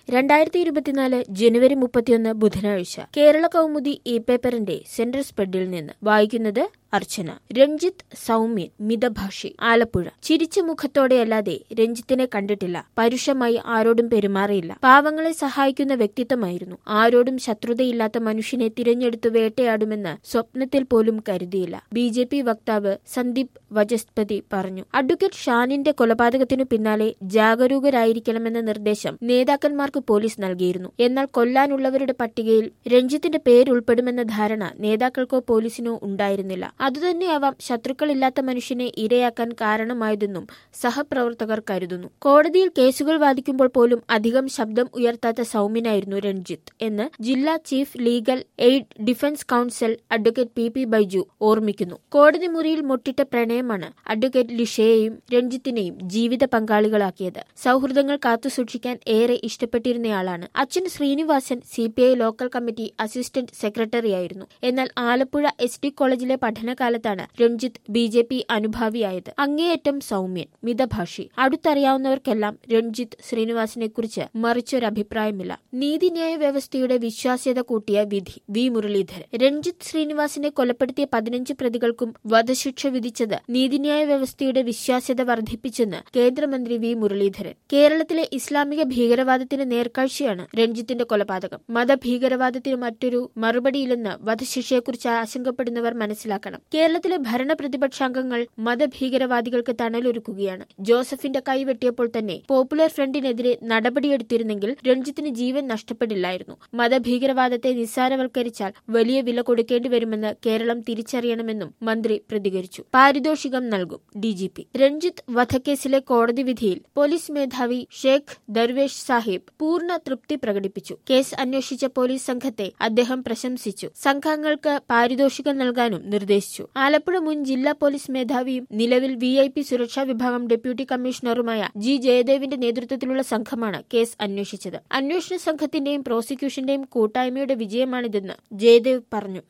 രണ്ടായിരത്തി ഇരുപത്തിനാല് ജനുവരി മുപ്പത്തിയൊന്ന് ബുധനാഴ്ച കേരള കൗമുദി ഇ പേപ്പറിന്റെ സെൻട്രൽ സ്പ്രെഡിൽ നിന്ന് വായിക്കുന്നത് അർച്ചന രഞ്ജിത്ത് സൗമ്യൻ മിതഭാഷി ആലപ്പുഴ ചിരിച്ച മുഖത്തോടെയല്ലാതെ രഞ്ജിത്തിനെ കണ്ടിട്ടില്ല പരുഷമായി ആരോടും പെരുമാറിയില്ല പാവങ്ങളെ സഹായിക്കുന്ന വ്യക്തിത്വമായിരുന്നു ആരോടും ശത്രുതയില്ലാത്ത മനുഷ്യനെ തിരഞ്ഞെടുത്ത് വേട്ടയാടുമെന്ന് സ്വപ്നത്തിൽ പോലും കരുതിയില്ല ബി ജെ പി വക്താവ് സന്ദീപ് വചസ്പതി പറഞ്ഞു അഡ്വക്കേറ്റ് ഷാനിന്റെ കൊലപാതകത്തിനു പിന്നാലെ ജാഗരൂകരായിരിക്കണമെന്ന നിർദ്ദേശം നേതാക്കന്മാർക്ക് പോലീസ് നൽകിയിരുന്നു എന്നാൽ കൊല്ലാനുള്ളവരുടെ പട്ടികയിൽ രഞ്ജിത്തിന്റെ പേരുൾപ്പെടുമെന്ന ധാരണ നേതാക്കൾക്കോ പോലീസിനോ ഉണ്ടായിരുന്നില്ല അതുതന്നെയാവാം ശത്രുക്കളില്ലാത്ത മനുഷ്യനെ ഇരയാക്കാൻ കാരണമായതെന്നും സഹപ്രവർത്തകർ കരുതുന്നു കോടതിയിൽ കേസുകൾ വാദിക്കുമ്പോൾ പോലും അധികം ശബ്ദം ഉയർത്താത്ത സൗമ്യനായിരുന്നു രഞ്ജിത്ത് എന്ന് ജില്ലാ chief legal aid defence counsel advocate P P Baiju ഓർമ്മിക്കുന്നു കോടതി മുറിയിൽ മുട്ടിട്ട പ്രണയമാണ് അഡ്വക്കേറ്റ് ലിഷയെയും രഞ്ജിത്തിനെയും ജീവിത പങ്കാളികളാക്കിയത് സൗഹൃദങ്ങൾ കാത്തുസൂക്ഷിക്കാൻ ഏറെ ഇഷ്ടപ്പെട്ടിരുന്നയാളാണ് അച്ഛൻ Sreenivasan C P I local committee assistant സെക്രട്ടറിയായിരുന്നു എന്നാൽ ആലപ്പുഴ എസ് ഡി കോളേജിലെ പഠനകാലത്താണ് രഞ്ജിത്ത് ബി ജെ പി അനുഭാവിയായത് അങ്ങേയറ്റം സൗമ്യൻ മിതഭാഷി അടുത്തറിയാവുന്നവർക്കെല്ലാം രഞ്ജിത്ത് ശ്രീനിവാസിനെ കുറിച്ച് മറിച്ചൊരഭിപ്രായമില്ല നീതിന്യായ വ്യവസ്ഥയുടെ വിശ്വാസ്യത കൂട്ടിയ വിധി വി മുരളീധരൻ രഞ്ജിത്ത് ശ്രീനിവാസിനെ കൊലപ്പെടുത്തിയ പതിനഞ്ച് പ്രതികൾക്കും വധശിക്ഷ വിധിച്ചത് നീതിന്യായ വ്യവസ്ഥയുടെ വിശ്വാസ്യത വർദ്ധിപ്പിച്ചെന്ന് കേന്ദ്രമന്ത്രി വി മുരളീധരൻ കേരളത്തിലെ ഇസ്ലാമിക ഭീകരവാദത്തിന് നേർക്കാഴ്ചയാണ് രഞ്ജിത്തിന്റെ കൊലപാതകം മതഭീകരവാദത്തിന് മറ്റൊരു മറുപടിയില്ലെന്ന് വധശിക്ഷയെക്കുറിച്ച് ആശങ്കപ്പെടുന്നവർ മനസ്സിലാക്കണം കേരളത്തിലെ ഭരണ പ്രതിപക്ഷാംഗങ്ങൾ മതഭീകരവാദികൾക്ക് തണലൊരുക്കുകയാണ് ജോസഫിന്റെ കൈവെട്ടിയപ്പോൾ തന്നെ പോപ്പുലർ ഫ്രണ്ടിനെതിരെ നടപടിയെടുത്തിരുന്നെങ്കിൽ രഞ്ജിത്തിന് ജീവൻ നഷ്ടപ്പെടില്ലായിരുന്നു മതഭീകരവാദത്തെ നിസ്സാരവൽക്കരിച്ചാൽ വലിയ വില കൊടുക്കേണ്ടി വരുമെന്ന് കേരളം തിരിച്ചറിയണമെന്നും മന്ത്രി പ്രതികരിച്ചു പാരിതോഷികം നൽകും ഡിജിപി രഞ്ജിത്ത് വധക്കേസിലെ കോടതി വിധിയിൽ പോലീസ് മേധാവി ഷേഖ് ദർവേഷ് സാഹിബ് പൂർണ്ണ തൃപ്തി പ്രകടിപ്പിച്ചു കേസ് അന്വേഷിച്ച പോലീസ് സംഘത്തെ അദ്ദേഹം പ്രശംസിച്ചു സംഘങ്ങൾക്ക് പാരിതോഷികം നൽകാനും നിർദ്ദേശിച്ചു ആലപ്പുഴ മുൻ ജില്ലാ പോലീസ് മേധാവിയും നിലവിൽ വി ഐ പി സുരക്ഷാ വിഭാഗം ഡെപ്യൂട്ടി കമ്മീഷണറുമായ ജി ജയദേവിന്റെ നേതൃത്വത്തിലുള്ള സംഘമാണ് കേസ് അന്വേഷിച്ചത് അന്വേഷണ സംഘത്തിന്റെയും പ്രോസിക്യൂഷന്റെയും കൂട്ടായ്മയുടെ വിജയമാണിതെന്ന് ജയദേവ് പറഞ്ഞു